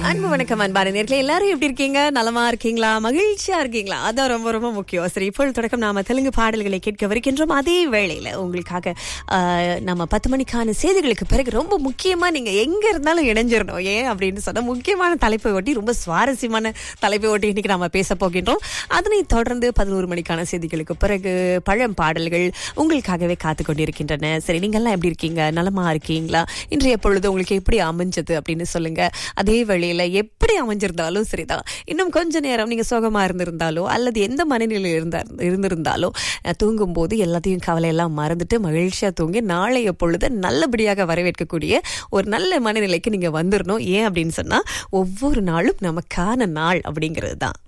அன்பு வணக்கம் அன்பான நேர்களே எல்லாரும் எப்படி இருக்கீங்க நலமா இருக்கீங்களா மகிழ்ச்சியா இருக்கீங்களா அதான் ரொம்ப ரொம்ப முக்கியம் சரி இப்பொழுது தொடக்கம் நாம தெலுங்கு பாடல்களை கேட்கவிருக்கின்றோம் அதே வேளையில உங்களுக்காக ஆஹ், நம்ம பத்து மணிக்கான செய்திகளுக்கு பிறகு ரொம்ப முக்கியமா நீங்க எங்க இருந்தாலும் இணைஞ்சிடணும் ஏன் அப்படின்னு சொன்னா முக்கியமான தலைப்பை ஒட்டி ரொம்ப சுவாரஸ்யமான தலைப்பை ஒட்டி இன்னைக்கு நாம பேச போகின்றோம் அதனை தொடர்ந்து பதினோரு மணிக்கான செய்திகளுக்கு பிறகு பழம் பாடல்கள் உங்களுக்காகவே காத்து கொண்டிருக்கின்றன சரி நீங்கெல்லாம் எப்படி இருக்கீங்க நலமா இருக்கீங்களா இன்றைய பொழுது உங்களுக்கு எப்படி அமைஞ்சது அப்படின்னு சொல்லுங்க அதே வேளையில எப்படி அமைஞ்சிருந்தாலும் சரிதான் இன்னும் கொஞ்ச நேரம் நீங்க சோகமா இருந்திருந்தாலோ அல்லது எந்த மனநிலையில் இருந்தா இருந்திருந்தாலோ அஹ், தூங்கும்போது எல்லாத்தையும் கவலையெல்லாம் மறந்துட்டு மகிழ்ச்சியா தூங்கி நாளைய பொழுது நல்லபடியாக வரவேற்கக்கூடிய ஒரு நல்ல மனநிலைக்கு நீங்க வந்துடணும் ஏன் அப்படின்னு சொன்னா ஒவ்வொரு நாளும் நமக்கான நாள் அப்படிங்கிறது தான்